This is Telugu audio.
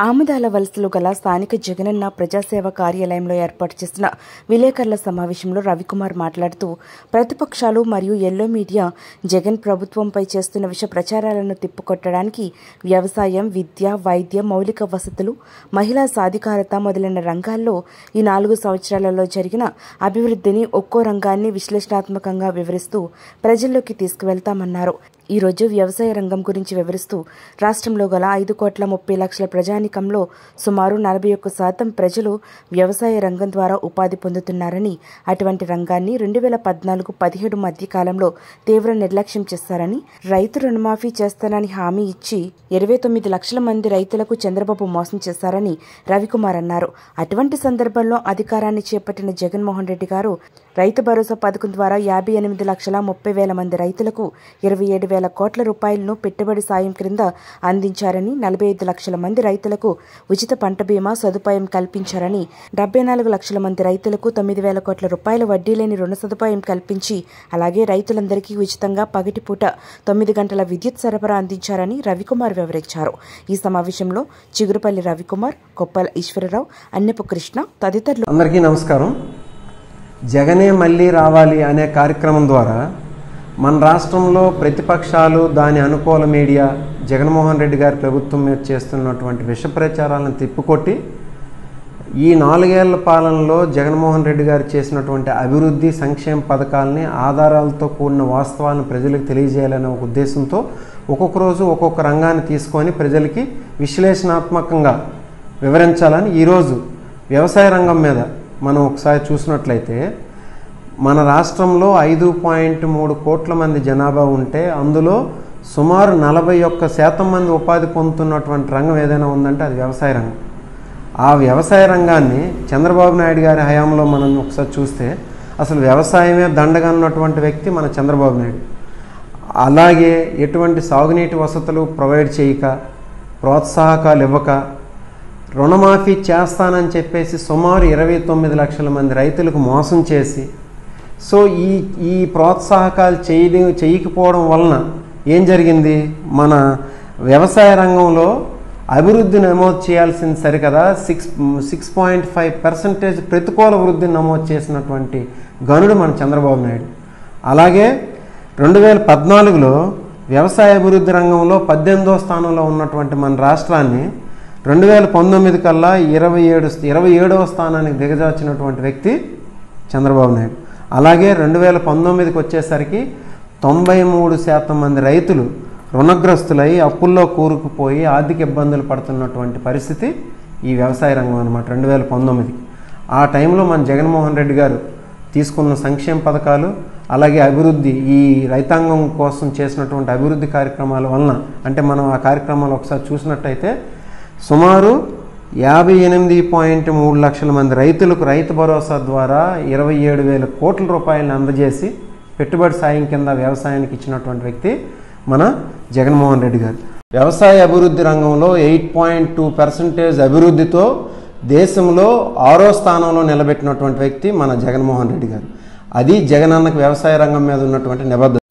ఆముదాల వలసలో గల స్థానిక జగనన్న ప్రజాసేవ కార్యాలయంలో ఏర్పాటు చేసిన విలేకరుల సమావేశంలో రవికుమార్ మాట్లాడుతూ ప్రతిపక్షాలు మరియు ఎల్లో మీడియా జగన్ ప్రభుత్వంపై చేస్తున్న విష ప్రచారాలను తిప్పుకొట్టడానికి వ్యవసాయం విద్య వైద్యం మౌలిక వసతులు మహిళా సాధికారత మొదలైన రంగాల్లో ఈ నాలుగు సంవత్సరాలలో జరిగిన అభివృద్ధిని ఒక్కో రంగాన్ని విశ్లేషణాత్మకంగా వివరిస్తూ ప్రజల్లోకి తీసుకువెళ్తామన్నారు ఈ రోజు వ్యవసాయ రంగం గురించి వివరిస్తూ రాష్ట్రంలో గల ఐదు కోట్ల ముప్పై లక్షల ప్రజానికంలో సుమారు నలభై ఒక్క శాతం ప్రజలు వ్యవసాయ రంగం ద్వారా ఉపాధి పొందుతున్నారని అటువంటి రంగాన్ని రెండు వేల పద్నాలుగు పదిహేడు మధ్య కాలంలో తీవ్ర నిర్లక్ష్యం చేస్తారని రైతు రుణమాఫీ చేస్తానని హామీ ఇచ్చి ఇరవై తొమ్మిది లక్షల మంది రైతులకు చంద్రబాబు మోసం చేశారని రవికుమార్ అన్నారు అటువంటి సందర్భంలో అధికారాన్ని చేపట్టిన జగన్మోహన్ రెడ్డి గారు రైతు భరోసా పథకం ద్వారా యాభై ఎనిమిది లక్షల ముప్పై వేల మంది రైతులకు ఇరవై ఏడు వేల కోట్ల రూపాయలను పెట్టుబడి సాయం క్రింద అందించారని నలభై ఐదు లక్షల మంది రైతులకు ఉచిత పంట బీమా సదుపాయం కల్పించారని డెబ్బై నాలుగు లక్షల మంది రైతులకు తొమ్మిది వేల కోట్ల రూపాయల వడ్డీ లేని రుణ సదుపాయం కల్పించి అలాగే రైతులందరికీ ఉచితంగా పగటిపూట తొమ్మిది గంటల విద్యుత్ సరఫరా అందించారని రవికుమార్ వివరించారు ఈ సమావేశంలో చిగురుపల్లి రవికుమార్ కొప్పల ఈశ్వరరావు అన్నపు కృష్ణ తదితరులు అందరికీ నమస్కారం జగనే మళ్ళీ రావాలి అనే కార్యక్రమం ద్వారా మన రాష్ట్రంలో ప్రతిపక్షాలు దాని అనుకూల మీడియా జగన్మోహన్ రెడ్డి గారి ప్రభుత్వం మీద చేస్తున్నటువంటి విష ప్రచారాలను తిప్పికొట్టి ఈ నాలుగేళ్ల పాలనలో జగన్మోహన్ రెడ్డి గారు చేసినటువంటి అభివృద్ధి సంక్షేమ పథకాలని ఆధారాలతో కూడిన వాస్తవాలను ప్రజలకు తెలియజేయాలనే ఒక ఉద్దేశంతో ఒక్కొక్క రోజు ఒక్కొక్క రంగాన్ని తీసుకొని ప్రజలకి విశ్లేషణాత్మకంగా వివరించాలని ఈరోజు వ్యవసాయ రంగం మీద మనం ఒకసారి చూసినట్లయితే మన రాష్ట్రంలో ఐదు పాయింట్ మూడు కోట్ల మంది జనాభా ఉంటే అందులో సుమారు నలభై ఒక్క శాతం మంది ఉపాధి పొందుతున్నటువంటి రంగం ఏదైనా ఉందంటే అది వ్యవసాయ రంగం ఆ వ్యవసాయ రంగాన్ని చంద్రబాబు నాయుడు గారి హయాంలో మనం ఒకసారి చూస్తే అసలు వ్యవసాయమే దండగా ఉన్నటువంటి వ్యక్తి మన చంద్రబాబు నాయుడు అలాగే ఎటువంటి సాగునీటి వసతులు ప్రొవైడ్ చేయక ప్రోత్సాహకాలు ఇవ్వక రుణమాఫీ చేస్తానని చెప్పేసి సుమారు ఇరవై తొమ్మిది లక్షల మంది రైతులకు మోసం చేసి సో ఈ ఈ ప్రోత్సాహకాలు చేయడం చేయకపోవడం వలన ఏం జరిగింది మన వ్యవసాయ రంగంలో అభివృద్ధి నమోదు చేయాల్సింది సరికదా six six point five percentage ప్రతికూల వృద్ధిని నమోదు చేసినటువంటి గనుడు మన చంద్రబాబు నాయుడు అలాగే రెండు వేల పద్నాలుగులో వ్యవసాయ అభివృద్ధి రంగంలో పద్దెనిమిదో స్థానంలో ఉన్నటువంటి మన రాష్ట్రాన్ని రెండు వేల పంతొమ్మిది కల్లా ఇరవై ఏడు ఇరవై ఏడవ స్థానానికి దిగజార్చినటువంటి వ్యక్తి చంద్రబాబు నాయుడు అలాగే రెండు వేల పంతొమ్మిదికి వచ్చేసరికి తొంభై మూడు శాతం మంది రైతులు రుణగ్రస్తులై అప్పుల్లో కూరుకుపోయి ఆర్థిక ఇబ్బందులు పడుతున్నటువంటి పరిస్థితి ఈ వ్యవసాయ రంగం అనమాట రెండు వేల పంతొమ్మిదికి ఆ టైంలో మన జగన్మోహన్ రెడ్డి గారు తీసుకున్న సంక్షేమ పథకాలు అలాగే అభివృద్ధి ఈ రైతాంగం కోసం చేసినటువంటి అభివృద్ధి కార్యక్రమాల వలన అంటే మనం ఆ కార్యక్రమాలు ఒకసారి చూసినట్టయితే సుమారు యాభై ఎనిమిది పాయింట్ మూడు లక్షల మంది రైతులకు రైతు భరోసా ద్వారా ఇరవై ఏడు వేల కోట్ల రూపాయలను అందజేసి పెట్టుబడి సాయం కింద వ్యవసాయానికి ఇచ్చినటువంటి వ్యక్తి మన జగన్మోహన్ రెడ్డి గారు వ్యవసాయ అభివృద్ధి రంగంలో ఎయిట్ పాయింట్ టూ పర్సెంటేజ్ అభివృద్ధితో దేశంలో ఆరో స్థానంలో నిలబెట్టినటువంటి వ్యక్తి మన జగన్మోహన్ రెడ్డి గారు అది జగనన్నకు వ్యవసాయ రంగం మీద ఉన్నటువంటి నిబద్ధత